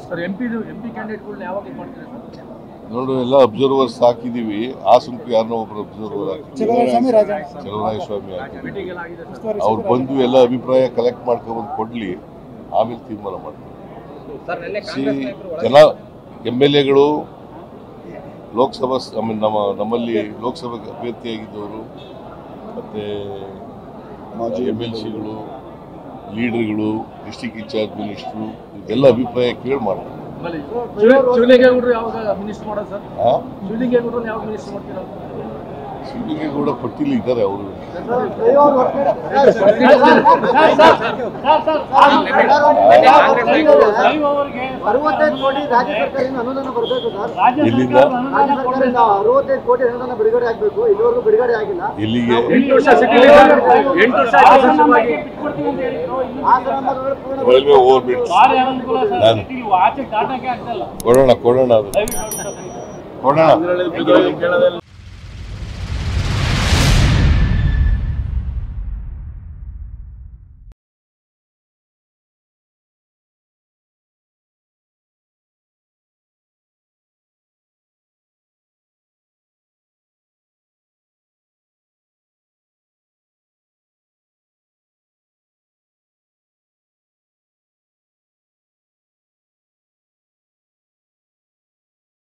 Sir M P M P ಕ್ಯಾಂಡಿಡೇಟ್ಗಳನ್ನ ಯಾವಾಗ ಇದು ಮಾಡ್ತೀರಾ ಸರ್ ನೋಡು ಎಲ್ಲ ಅಬ್ಸರ್ವರ್ಸ್ ಹಾಕಿದೀವಿ ಹಾಸನಕ್ಕೂ ಯಾರನ್ನೋ ಒಬ್ರು ಅಬ್ಸರ್ವರ್ ಚಲುವರಾಯಸ್ವಾಮಿ ರಾಜ ಚಲುವರಾಯ ಸ್ವಾಮಿ ಹಾಕಿದ್ದೀವಿ ಮೀಟಿಂಗ್ ಎಲ್ಲ ಆಗಿದೆ ಸರ್ ಅವ್ರು ಬಂದು ಎಲ್ಲ ಅಭಿಪ್ರಾಯ ಕಲೆಕ್ಟ್ ಮಾಡ್ಕೊಂಡ್ಬಂದು ಕೊಡ್ಲಿ ಆಮೇಲೆ ತೀರ್ಮಾನ ಮಾಡ್ತೀವಿ ಸರ್ ನಿನ್ನೆ ಸಿ ಕಾಂಗ್ರೆಸ್ ನಾಯಕರು ಜನ ಎಮ್ ಎಲ್ ಎಗಳು ಲೋಕಸಭಾ ಸ- I mean ನಮ್ಮ ನಮ್ಮಲ್ಲಿ ಲೋಕಸಭೆಗೆ ಅಭ್ಯರ್ಥಿಯಾಗಿದ್ದವರು ಮತ್ತು ಎಮ್ ಎಲ್ ಸಿಗಳು ಲೀಡರ್ಗಳು ಡಿಸ್ಟಿಕ್ ಇನ್ಚಾರ್ಜ್ ಮಿನಿಸ್ಟ್ರು ಇದೆಲ್ಲ ಅಭಿಪ್ರಾಯ ಕೇಳಿ ಮಾಡ್ತಾರೆ ಆಮೇಲೆ ಶಿವ- ಶಿವಲಿಂಗೇಗೌಡರು ಯಾವಾಗ ಮಿನಿಸ್ಟರ್ ಮಾಡೋದು ಸರ್ ಆ ಶಿವಲಿಂಗೇಗೌಡರು ಯಾವಾಗ ಮಿನಿಸ್ಟರ್ ಮಾಡ್ತೀರಾ ಶಿವಲಿಂಗೇಗೌಡ ಪಟ್ಟಿಲಿ ಇದ್ದಾರೆ ಅವರು ಕಾಂಗ್ರೆಸ್ ನಾಯಕರು ಅರವತ್ತೈದು ಕೋಟಿ ರಾಜ್ಯ ಸರ್ಕಾರದಿಂದ ಅನುದಾನ ಬರಬೇಕು ಸರ್ ಎಲ್ಲಿಂದ ರಾಜ್ಯ ಸರ್ಕಾರದಿಂದ ಅರವತ್ತೈದು ಕೋಟಿ ಅನುದಾನ ಬಿಡುಗಡೆ ಆಗಬೇಕು ಇದುವರೆಗೂ ಬಿಡುಗಡೆ ಆಗಿಲ್ಲ ಎಲ್ಲಿಗೆ ಎಂಟು ವರ್ಷ ಸಿಕ್ಕಿಲ್ಲ ಎಂಟು ವರ್ಷ ಆಯ್ತು ಸರ್ ಶುರುವಾಗಿ. ಹಾಸನ ಮತಗಳು ಪೂರ್ಣ ರೈಲ್ವೆ ಓವರ್ಬಿಟ್ ನಾನು ಕೊಡೋಣ ಕೊಡೋಣ ಅದು ಕೊಡೋಣ